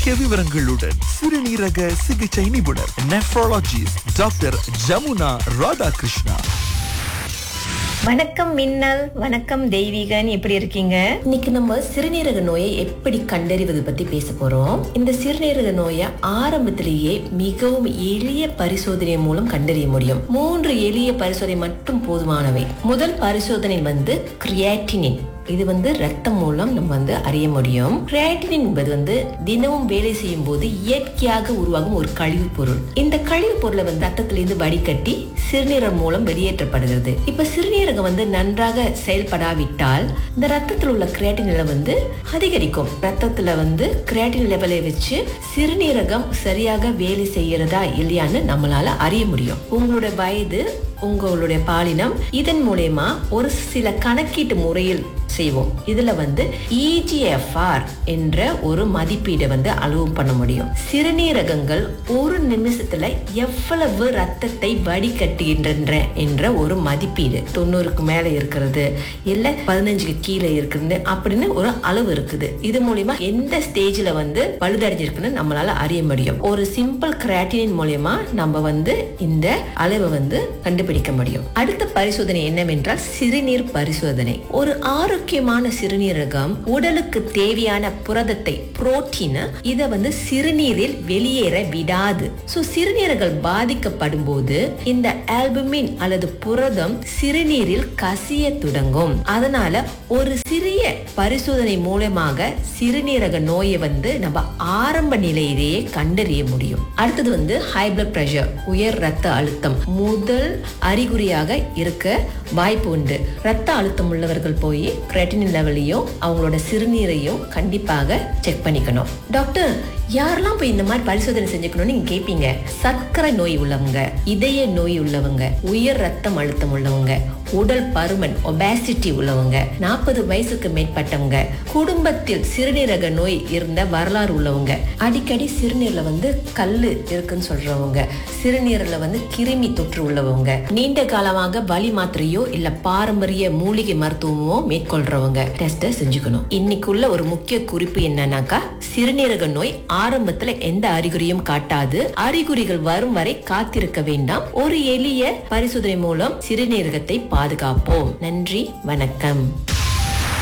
முக்கிய விவரங்களுடன் சிறுநீரக சிகிச்சை நிபுணர் நெஃப்ரோலஜிஸ்ட் டாக்டர் ஜமுனா ராதாகிருஷ்ணா வணக்கம் மின்னல் வணக்கம் தெய்வீகன் எப்படி இருக்கீங்க இன்னைக்கு நம்ம சிறுநீரக நோயை எப்படி கண்டறிவது பத்தி பேச போறோம் இந்த சிறுநீரக நோயை ஆரம்பத்திலேயே மிகவும் எளிய பரிசோதனை மூலம் கண்டறிய முடியும் மூன்று எளிய பரிசோதனை மட்டும் போதுமானவை முதல் பரிசோதனை வந்து கிரியாட்டினின் இது வந்து ரத்தம் மூலம் நம்ம வந்து அறிய முடியும் கிரியாட்டினின் என்பது வந்து தினமும் வேலை செய்யும் போது இயற்கையாக உருவாகும் ஒரு கழிவுப் பொருள் இந்த கழிவுப் பொருளை வந்து ரத்தத்திலிருந்து வடிகட்டி சிறுநீரகம் மூலம் வெளியேற்றப்படுகிறது இப்ப சிறுநீரகம் வந்து நன்றாக செயல்படாவிட்டால் இந்த ரத்தத்தில் உள்ள கிரியாட்டின் லெவல் வந்து அதிகரிக்கும் ரத்தத்துல வந்து கிரியாட்டின் லெவலை வச்சு சிறுநீரகம் சரியாக வேலை செய்யறதா இல்லையான்னு நம்மளால அறிய முடியும் உங்களோட வயது உங்களுடைய பாலினம் இதன் மூலயமா ஒரு சில கணக்கீட்டு முறையில் செய்வோம் இதுல வந்து இஜிஎஃப்ஆர் என்ற ஒரு மதிப்பீடை வந்து அளவு பண்ண முடியும் சிறுநீரகங்கள் ஒரு நிமிஷத்துல எவ்வளவு ரத்தத்தை வடிகட்டுகின்றன என்ற ஒரு மதிப்பீடு தொண்ணூறுக்கு மேல இருக்கிறது இல்ல பதினஞ்சுக்கு கீழே இருக்கிறது அப்படின்னு ஒரு அளவு இருக்குது இது மூலியமா எந்த ஸ்டேஜ்ல வந்து பழுதடைஞ்சிருக்குன்னு நம்மளால அறிய முடியும் ஒரு சிம்பிள் கிராட்டினின் மூலியமா நம்ம வந்து இந்த அளவை வந்து கண்டுபிடிக்க முடியும் அடுத்த பரிசோதனை என்னவென்றால் சிறுநீர் பரிசோதனை ஒரு ஆரோக்கியமான சிறுநீரகம் உடலுக்கு தேவையான புரதத்தை புரோட்டீன் இதை வந்து சிறுநீரில் வெளியேற விடாது சோ சிறுநீரகம் பாதிக்கப்படும் போது இந்த ஆல்புமின் அல்லது புரதம் சிறுநீரில் கசிய தொடங்கும் அதனால ஒரு சிறிய பரிசோதனை மூலமாக சிறுநீரக நோயை வந்து நம்ம ஆரம்ப நிலையிலேயே கண்டறிய முடியும் அடுத்தது வந்து ஹை பிளட் பிரஷர் உயர் ரத்த அழுத்தம் முதல் அறிகுறியாக இருக்க வாய்ப்பு உண்டு ரத்த அழுத்தம் உள்ளவர்கள் போய் கிரெட்டினின் லெவலையும் அவங்களோட சிறுநீரையும் கண்டிப்பாக செக் பண்ணிக்கணும் டாக்டர் யாரெல்லாம் போய் இந்த மாதிரி பரிசோதனை செஞ்சுக்கணும்னு நீங்க கேட்பீங்க சர்க்கரை நோய் உள்ளவங்க இதய நோய் உள்ளவங்க உயர் ரத்தம் அழுத்தம் உள்ளவங்க உடல் பருமன் ஒபாசிட்டி உள்ளவங்க நாற்பது வயசுக்கு மேற்பட்டவங்க குடும்பத்தில் சிறுநீரக நோய் இருந்த வரலாறு உள்ளவங்க அடிக்கடி சிறுநீர்ல வந்து கல்லு இருக்குன்னு சொல்றவங்க சிறுநீரில் வந்து கிருமி தொற்று உள்ளவங்க நீண்ட காலமாக வலி மாத்திரையோ இல்ல பாரம்பரிய மூலிகை மருத்துவமோ மேற்கொள்றவங்க டெஸ்ட செஞ்சுக்கணும் இன்னைக்குள்ள ஒரு முக்கிய குறிப்பு என்னன்னாக்கா சிறுநீரக நோய் ஆரம்பத்துல எந்த அறிகுறியும் காட்டாது அறிகுறிகள் வரும் வரை காத்திருக்க வேண்டாம் ஒரு எளிய பரிசோதனை மூலம் சிறுநீரகத்தை பாதுகாப்போம் நன்றி வணக்கம்